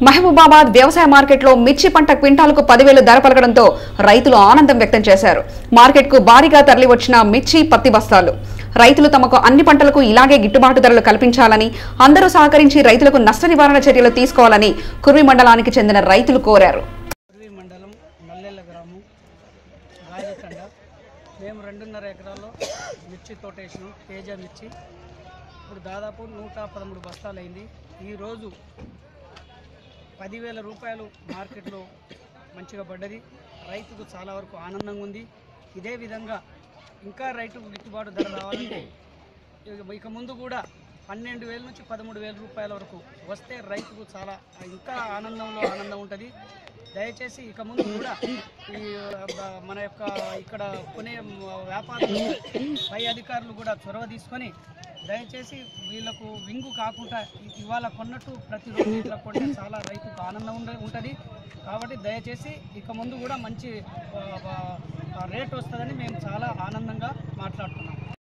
మహబూబాబాద్ వ్యవసాయ మార్కెట్లో మిర్చి పంట క్వింటాలకు పదివేలు ధర పలకడంతో రైతులు ఆనందం వ్యక్తం చేశారు మార్కెట్కు భారీగా తరలివచ్చిన మిర్చి పత్తి బస్తాలు రైతులు తమకు అన్ని పంటలకు ఇలాగే గిట్టుబాటు ధరలు కల్పించాలని అందరూ సహకరించి రైతులకు నష్ట నివారణ చర్యలు తీసుకోవాలని కుర్వి మండలానికి చెందిన రైతులు కోరారు పూర్వీ మండలం నల్లెల్ల గ్రామం గాజతండ మేము రెండున్నర ఎకరాల్లో మిర్చి తోట వేసినాం తేజ మిర్చి ఇప్పుడు దాదాపు నూట పదమూడు బస్తాలు అయింది ఈరోజు పదివేల రూపాయలు మార్కెట్లో మంచిగా పడ్డది రైతుకు చాలా వరకు ఆనందంగా ఉంది ఇదే విధంగా ఇంకా రైతుకు గిట్టుబాటు ధర రావాలంటే ఇక- ఇక ముందు కూడా పన్నెండు వేల నుంచి పదమూడు వేల రూపాయల వరకు వస్తే రైతుకు చాలా ఇంకా ఆనందంలో ఆనందం ఉంటుంది దయచేసి ఇక ముందు కూడా ఈ ఆ, మన యొక్క ఇక్కడ కొనే వ్యాపారులు పై అధికారులు కూడా చొరవ తీసుకొని దయచేసి వీళ్ళకు వింగు కాకుండా ఇ- ఇవాళ కొన్నట్టు ప్రతిరోజు ఇట్లా కొంటే చాలా రైతుకు ఆనందం ఉండ ఉంటుంది కాబట్టి దయచేసి ఇక ముందు కూడా మంచి ఆ, ఆ, రేట్ వస్తుందని మేము చాలా ఆనందంగా మాట్లాడుతున్నాం